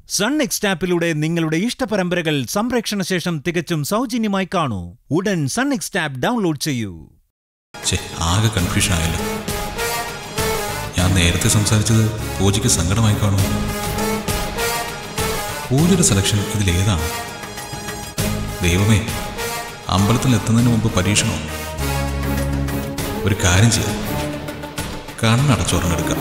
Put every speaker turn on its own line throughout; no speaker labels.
Sun next ആപ്പിലൂടെ നിങ്ങളുടെ ഇഷ്ടപരമ്പരകൾ സംപ്രേക്ഷണ ശേഷം തികച്ചും സൗജന്യമായി കാണൂ ഉടൻ സൺ നെക്സ്റ്റ് ആപ്പ് ഡൗൺലോഡ് ചെയ്യൂ
ഛേ ആകെ കൺഫ്യൂഷൻ ആയല്ലോ ഞാൻ നേരത്തെ സംസാരിച്ചത് പൂജയ്ക്ക് സങ്കടമായി കാണും പൂജയുടെ സെലക്ഷൻ ഇതിലേതാണ് ദൈവമേ അമ്പലത്തിൽ എത്തുന്നതിന് മുമ്പ് പരീക്ഷണോ ഒരു കാര്യം ചെയ്യാം കണ്ണടച്ചോർന്നെടുക്കാം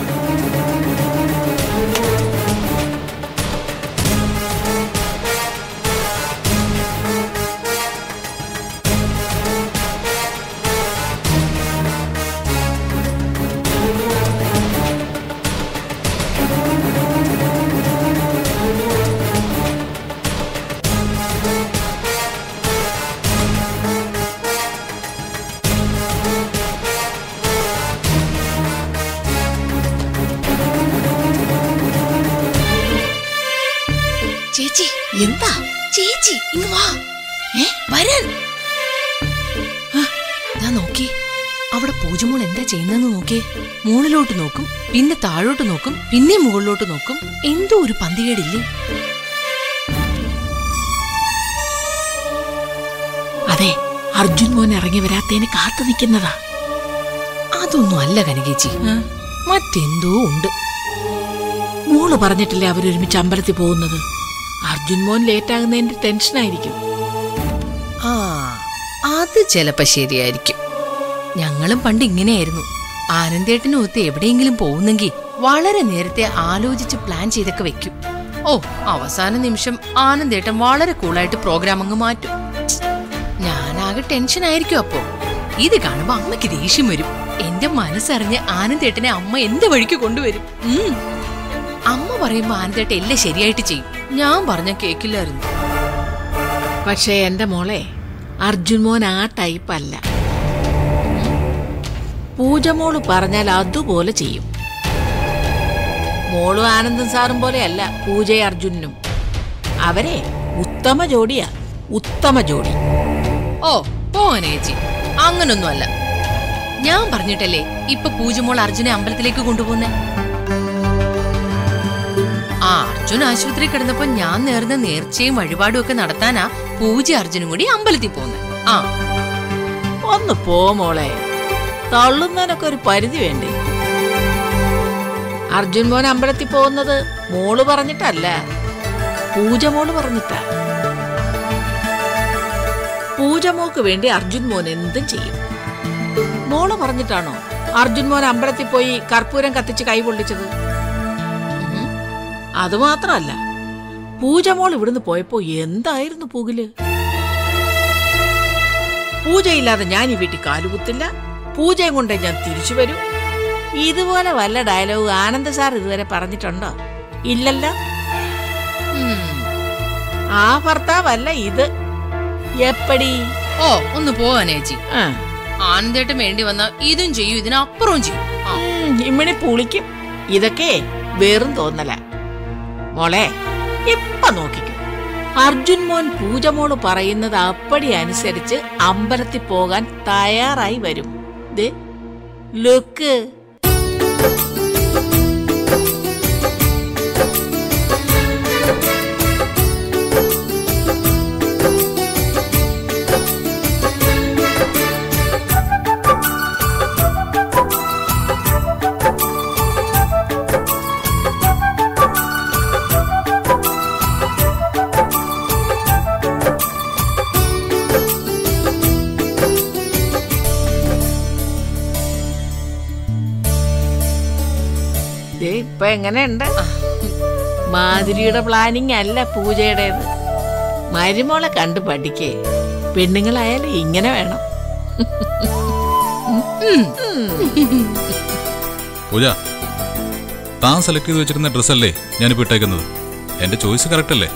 ചേച്ചി എന്താ ചേച്ചി ഇങ്ങ് വാ ഏ വരാൻ ആ, ദാ നോക്കി അവിടെ പൂജമോൾ എന്താ ചെയ്യുന്നെന്ന് നോക്കിയേ മുകളിലോട്ട് നോക്കും പിന്നെ താഴോട്ട് നോക്കും പിന്നെ മുകളിലോട്ട് നോക്കും എന്തോ ഒരു പന്തികേടില്ലേ
അതെ അർജുൻ മോൻ ഇറങ്ങി വരാത്തതിന് കാത്തു നിൽക്കുന്നതാ
അതൊന്നും അല്ല കനകേച്ചി മറ്റെന്തോ ഉണ്ട്
മോള് പറഞ്ഞിട്ടില്ലേ അവരൊരുമിച്ച് അമ്പലത്തിൽ പോകുന്നത് അർജുൻ മോൻ ലേറ്റ് ആകുന്നതിന്റെ ടെൻഷനായിരിക്കും
ആ അത് ചിലപ്പോ ശരിയായിരിക്കും ഞങ്ങളും പണ്ട് ഇങ്ങനെയായിരുന്നു ആനന്ദേട്ടനും ഒത്ത് എവിടെയെങ്കിലും പോകുന്നെങ്കിൽ വളരെ നേരത്തെ ആലോചിച്ച് പ്ലാൻ ചെയ്തൊക്കെ വെക്കും ഓ അവസാന നിമിഷം ആനന്ദേട്ടൻ വളരെ കൂളായിട്ട് പ്രോഗ്രാം അങ്ങ് മാറ്റും ഞാനാകെ ടെൻഷൻ ആയിരിക്കും അപ്പോ ഇത് കാണുമ്പോ അമ്മയ്ക്ക് ദേഷ്യം വരും എന്റെ മനസ്സറിഞ്ഞ് ആനന്ദേട്ടനെ അമ്മ എന്ത് വഴിക്ക് കൊണ്ടുവരും ഉം. അമ്മ പറയുമ്പോ ആനന്ദേട്ടൻ എല്ലാം ശരിയായിട്ട് ചെയ്യും ഞാൻ പറഞ്ഞ കേക്കില്ലായിരുന്നു
പക്ഷേ എന്റെ മോളെ അർജുൻ മോൻ ആ ടൈപ്പ് അല്ല പൂജ മോള് പറഞ്ഞാൽ അതുപോലെ ചെയ്യും മോളും ആനന്ദൻ സാറും പോലെയല്ല പൂജയും അർജുനും അവരെ ഉത്തമ ജോഡിയാ ഉത്തമ ജോഡി
ഓ പോവാനെ ചേച്ചി അങ്ങനൊന്നും അല്ല ഞാൻ പറഞ്ഞിട്ടല്ലേ ഇപ്പൊ പൂജമോൾ അർജുനെ അമ്പലത്തിലേക്ക് കൊണ്ടുപോകുന്നേ ആ അർജുൻ ആശുപത്രി കിടന്നപ്പോ ഞാൻ നേർന്ന നേർച്ചയും വഴിപാടും ഒക്കെ നടത്താനാ പൂജ അർജുനും കൂടി അമ്പലത്തിൽ പോകുന്നത് ആ
ഒന്ന് പോ മോളെ തള്ളുന്നതിനൊക്കെ ഒരു പരിധി വേണ്ടേ അർജുൻ മോൻ അമ്പലത്തിൽ പോകുന്നത് മോള് പറഞ്ഞിട്ടല്ല പൂജ മോള് പറഞ്ഞിട്ടാ പൂജ മോക്ക് വേണ്ടി അർജുൻ മോൻ എന്തും ചെയ്യും മോള് പറഞ്ഞിട്ടാണോ അർജുൻ മോൻ അമ്പലത്തിൽ പോയി കർപ്പൂരം കത്തിച്ച് കൈ പൊള്ളിച്ചത് ഉം. അതുമാത്രമല്ല പൂജ മോൾ ഇവിടുന്ന് പോയപ്പോ എന്തായിരുന്നു പുകില് പൂജയില്ലാതെ ഞാൻ ഈ വീട്ടിൽ കാലുകുത്തില്ല പൂജയും കൊണ്ട് ഞാൻ തിരിച്ചു വരും ഇതുപോലെ വല്ല ഡയലോഗ് ആനന്ദ സാർ ഇതുവരെ പറഞ്ഞിട്ടുണ്ടോ ഇല്ലല്ലോ
ഉം.
ആ ഭർത്താവല്ല ഇത് എപ്പടി
ഓ ഒന്ന് പോവാനെ ചേച്ചി
ആ.
ആനന്ദേട്ടൻ വേണ്ടി വന്ന ഇതും ചെയ്യും ഇതിനപ്പുറവും ചെയ്യും ആ
ഉം, ഇമ്മിണി പുളിക്കും ഇതൊക്കെ വെറും തോന്നല മോളെ ഇപ്പൊ നോക്കിക്കും അർജുൻ മോൻ പൂജമോള് പറയുന്നത് അപ്പടി അനുസരിച്ച് അമ്പലത്തിൽ പോകാൻ തയ്യാറായി വരും ദേ ലുക്ക് ദേ ഇപ്പൊ എങ്ങനെയുണ്ട് മാധുരിയുടെ പ്ലാനിങ് അല്ല പൂജയുടേത് മരുമോളെ കണ്ടു പഠിക്കേ പെണ്ണുങ്ങളായാലും ഇങ്ങനെ വേണം
പൂജ താൻ സെലക്ട് ചെയ്ത് വെച്ചിരുന്ന ഡ്രസ്സല്ലേ ഞാനിപ്പോൾ ഇട്ടേക്കുന്നത് എന്റെ ചോയ്സ് കറക്റ്റ് അല്ലേ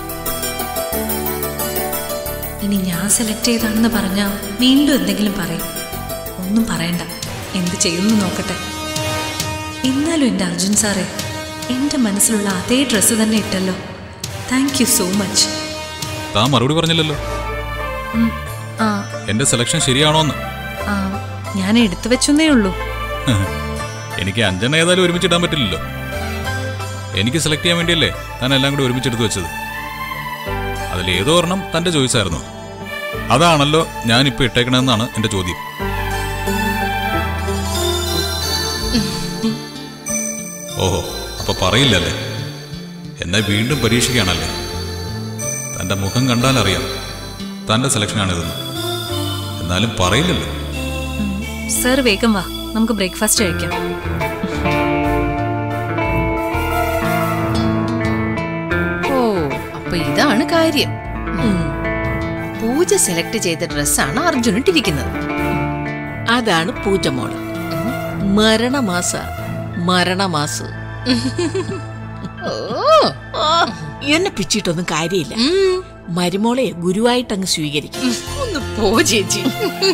ഇനി ഞാൻ സെലക്ട് ചെയ്താണെന്ന് പറഞ്ഞാൽ വീണ്ടും എന്തെങ്കിലും പറയും ഒന്നും പറയണ്ട എന്ത് ചെയ്യുമെന്ന് നോക്കട്ടെ എന്നാലും എൻ്റെ അർജുൻ സാറേ എൻ്റെ മനസ്സിലുള്ള അതേ ഡ്രസ്സ് തന്നെ ഇട്ടല്ലോ താങ്ക് യു സോ മച്ച്
താൻ മറുപടി പറഞ്ഞില്ലല്ലോ
ആ
എന്റെ സെലക്ഷൻ ശരിയാണോന്ന്
ആ ഞാൻ എടുത്തു വെച്ചെന്നേ ഉള്ളൂ
എനിക്ക് അഞ്ചെണ്ണ ഏതായാലും ഒരുമിച്ച് ഇടാൻ പറ്റില്ലല്ലോ എനിക്ക് സെലക്ട് ചെയ്യാൻ വേണ്ടിയല്ലേ താൻ എല്ലാം കൂടി ഒരുമിച്ചെടുത്ത് വെച്ചത് അതിൽ ഏതോ ഒരെണ്ണം തന്റെ ചോയ്സ് ആയിരുന്നു അതാണല്ലോ ഞാൻ ഇപ്പൊ ഇട്ടേക്കണമെന്നാണ് എന്റെ ചോദ്യം ഓഹോ അപ്പൊ പറയില്ലല്ലേ എന്നെ വീണ്ടും പരീക്ഷിക്കുകയാണല്ലേ തന്റെ മുഖം കണ്ടാൽ അറിയാം തന്റെ സെലക്ഷനാണിതെന്ന് എന്നാലും പറയില്ലല്ലോ
സർ വേഗം വാ നമുക്ക് ബ്രേക്ക്ഫാസ്റ്റ് കഴിക്കാം
ഓ അപ്പൊ ഇതാണ് കാര്യം ഉം. പൂജ സെലക്ട് ചെയ്ത ഡ്രസ്സാണ് അർജുൻ ഇട്ടിരിക്കുന്നത്
അതാണ് പൂജമോള് മരണമാസ മരണമാസ
ഓ
ആ, എന്നെ പിച്ചിട്ടൊന്നും കാര്യമില്ല
ഉം.
മരുമോളെ ഗുരുവായിട്ടങ്ങ് സ്വീകരിക്കും
ഒന്ന് പോ ചേച്ചി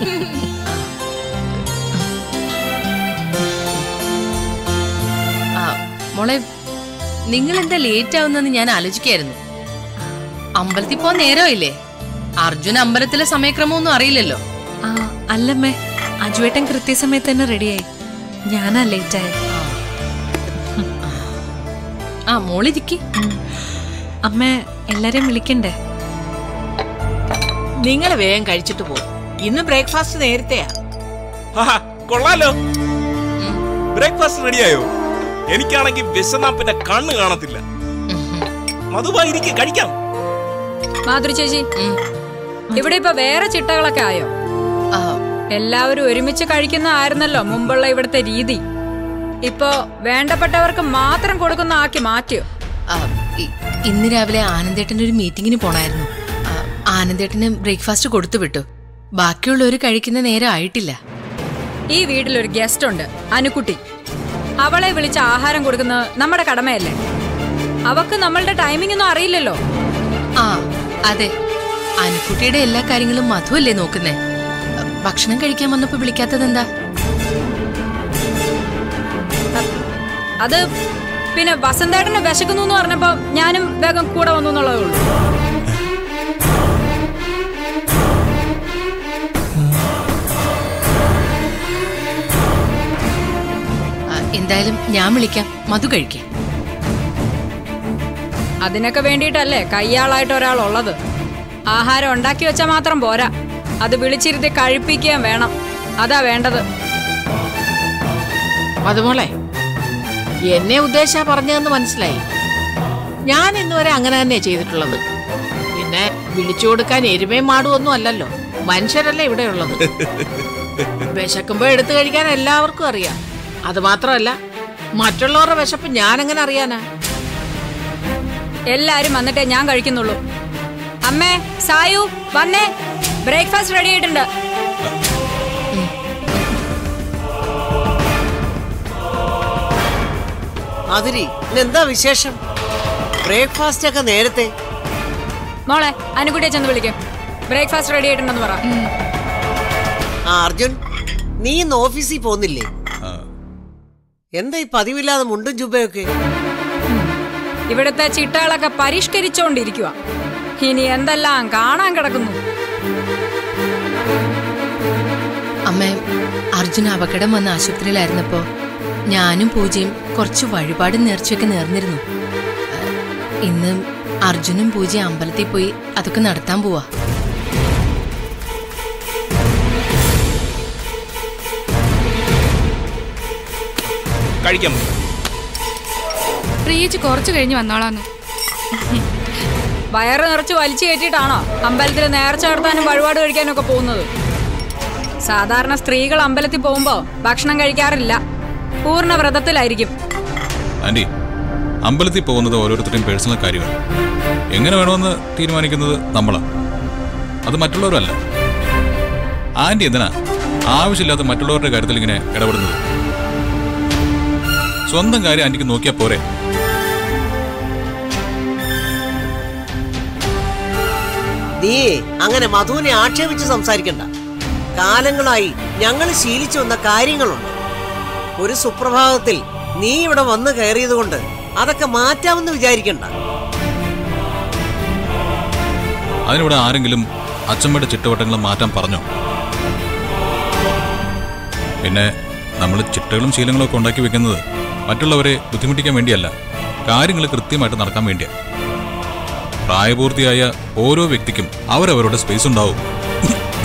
ആ, മോളെ നിങ്ങൾ എന്താ ലേറ്റ് ആവുന്നെന്ന് ഞാൻ ആലോചിക്കായിരുന്നു അമ്പലത്തിൽ പോവാൻ നേരമില്ലേ അർജുൻ അമ്പലത്തിലെ സമയക്രമമൊന്നും അറിയില്ലല്ലോ
ആ അല്ലമ്മേ അജുവേട്ടൻ കൃത്യസമയത്ത് തന്നെ റെഡിയായി ഞാനാ ലേറ്റായ
ആ മോളിരിക്ക്
അമ്മ എല്ലാരെയും വിളിക്കണ്ടേ
നിങ്ങൾ വേഗം കഴിച്ചിട്ട് പോകും ഇന്ന് ബ്രേക്ക്ഫാസ്റ്റ് നേരത്തെയാ
ആഹാ, കൊള്ളാലോ ബ്രേക്ക്ഫാസ്റ്റ് റെഡിയായോ എനിക്കാണെങ്കിൽ വിശന്നാ പിന്നെ കണ്ണ് കാണത്തില്ല മധുബായി ഇരിക്കെ കഴിക്കാം
മാധുരി ചേച്ചി
ഉം.
ഇവിടെ ഇപ്പൊ വേറെ ചിട്ടകളൊക്കെ ആയോ
ആ,
എല്ലാവരും ഒരുമിച്ച് കഴിക്കുന്ന ആയിരുന്നല്ലോ മുമ്പുള്ള ഇവിടുത്തെ രീതി ഇപ്പോ വേണ്ടപ്പെട്ടവർക്ക് മാത്രം കൊടുക്കുന്ന ആക്കി മാറ്റിയോ
ആ, ഇ- ഇന്ന് രാവിലെ ആനന്ദേട്ടൻ്റെ ഒരു മീറ്റിങ്ങിന് പോണായിരുന്നു ആ, ആനന്ദേട്ടന് ബ്രേക്ക്ഫാസ്റ്റ് കൊടുത്തു വിട്ടു ബാക്കിയുള്ളവർ കഴിക്കുന്ന നേരം ആയിട്ടില്ല
ഈ വീട്ടിലൊരു ഗസ്റ്റ് ഉണ്ട് അനുക്കുട്ടി അവളെ വിളിച്ച് ആഹാരം കൊടുക്കുന്നത് നമ്മുടെ കടമയല്ലേ അവക്ക് നമ്മളുടെ ടൈമിംഗ് ഒന്നും അറിയില്ലല്ലോ
ആ അതെ അനുക്കുട്ടിയുടെ എല്ലാ കാര്യങ്ങളും മധുവല്ലേ നോക്കുന്നേ ഭക്ഷണം കഴിക്കാൻ വന്നപ്പോ വിളിക്കാത്തത് എന്താ
അത് പിന്നെ വസന്തേട്ടന് വിശക്കുന്നു എന്ന് പറഞ്ഞപ്പോ ഞാനും വേഗം കൂടെ വന്നു എന്നുള്ളതേ ഉള്ളൂ
എന്തായാലും ഞാൻ വിളിക്കാം മധു കഴിക്കാം
അതിനൊക്കെ വേണ്ടിയിട്ടല്ലേ കയ്യാളായിട്ട് ഒരാൾ ഉള്ളത് ആഹാരം ഉണ്ടാക്കി വെച്ചാൽ മാത്രം പോരാ അത് വിളിച്ചിരുത്തി കഴിപ്പിക്കുകയും വേണം അതാ വേണ്ടത്
മധുമോളെ എന്നെ ഉദ്ദേശിച്ചാ പറഞ്ഞതെന്ന് മനസ്സിലായി ഞാൻ ഇന്നുവരെ അങ്ങനെ തന്നെ ചെയ്തിട്ടുള്ളത് പിന്നെ വിളിച്ചു കൊടുക്കാൻ എരുമയും മാടും അല്ലല്ലോ മനുഷ്യരല്ലേ ഇവിടെ ഉള്ളത് വിശക്കുമ്പോ എടുത്തു കഴിക്കാൻ എല്ലാവർക്കും അറിയാം അത് മാത്രമല്ല മറ്റുള്ളവരുടെ വിശപ്പ് ഞാൻ എങ്ങനെ അറിയാനാ
എല്ലാരും വന്നിട്ടേ ഞാൻ കഴിക്കുന്നുള്ളൂ അമ്മേ സായു വന്നേ ബ്രേക്ക്ഫാസ്റ്റ് റെഡി ആയിട്ടുണ്ട്
അതിരി ഇന്നെന്താ വിശേഷം ബ്രേക്ക്ഫാസ്റ്റ് ഒക്കെ നേരത്തെ
മോളെ അനുകുട്ടിയെ ചെന്ന് വിളിക്കും ബ്രേക്ക്ഫാസ്റ്റ് റെഡി ആയിട്ടുണ്ടെന്ന് പറ
ആ അർജുൻ നീ ഇന്ന് ഓഫീസിൽ പോകുന്നില്ലേ
ആ,
എന്താ ഈ പതിവില്ലാതെ മുണ്ടും ചുബയൊക്കെ
ഇവിടുത്തെ ചിട്ടകളൊക്കെ പരിഷ്കരിച്ചോണ്ടിരിക്കുക ഇനി എന്തെല്ലാം കാണാൻ കിടക്കുന്നു
അമ്മ അർജുൻ അപകടം വന്ന ആശുപത്രിയിലായിരുന്നപ്പോ ഞാനും പൂജയും കുറച്ച് വഴിപാടും നേർച്ചയൊക്കെ നേർന്നിരുന്നു ആ, ഇന്ന് അർജുനും പൂജയും അമ്പലത്തിൽ പോയി അതൊക്കെ നടത്താൻ പോവാ
കഴിക്കാം
പ്രിയച്ച് കുറച്ചു കഴിഞ്ഞ് വന്നോളാന്ന്
വയറ് നിറച്ച് വലിച്ചു കയറ്റിയിട്ടാണോ അമ്പലത്തിൽ നേർച്ച നടത്താനും വഴിപാട് കഴിക്കാനും ഒക്കെ പോകുന്നത് സാധാരണ സ്ത്രീകൾ അമ്പലത്തിൽ പോകുമ്പോ ഭക്ഷണം കഴിക്കാറില്ല പൂർണ്ണ വ്രതത്തിലായിരിക്കും
ആന്റി അമ്പലത്തിൽ പോകുന്നത് ഓരോരുത്തരുടെയും പേഴ്സണൽ കാര്യമാണ് എങ്ങനെ വേണമെന്ന് തീരുമാനിക്കുന്നത് നമ്മളാ അത് മറ്റുള്ളവരല്ല ആന്റി എന്തിനാ ആവശ്യമില്ലാത്ത മറ്റുള്ളവരുടെ കാര്യത്തിൽ ഇങ്ങനെ ഇടപെടുന്നത് സ്വന്തം കാര്യം ആന്റിക്ക് നോക്കിയാൽ പോരെ
നീ അങ്ങനെ മധുവിനെ ആക്ഷേപിച്ച് സംസാരിക്കണ്ട കാലങ്ങളായി ഞങ്ങൾ ശീലിച്ചു വന്ന കാര്യങ്ങളുണ്ട് ഒരു സുപ്രഭാതത്തിൽ നീ ഇവിടെ വന്നു കയറിയത് കൊണ്ട് അതൊക്കെ മാറ്റാമെന്ന് വിചാരിക്കണ്ട
അതിനിവിടെ ആരെങ്കിലും അച്ചമ്മയുടെ ചിട്ടവട്ടങ്ങളും മാറ്റാൻ പറഞ്ഞോ പിന്നെ നമ്മൾ ചിട്ടകളും ശീലങ്ങളും ഒക്കെ ഉണ്ടാക്കി വെക്കുന്നത് മറ്റുള്ളവരെ ബുദ്ധിമുട്ടിക്കാൻ വേണ്ടിയല്ല കാര്യങ്ങൾ കൃത്യമായിട്ട് നടക്കാൻ വേണ്ടിയാ പ്രായപൂർത്തിയായ ഓരോ വ്യക്തിക്കും അവരവരുടെ സ്പേസ് ഉണ്ടാവും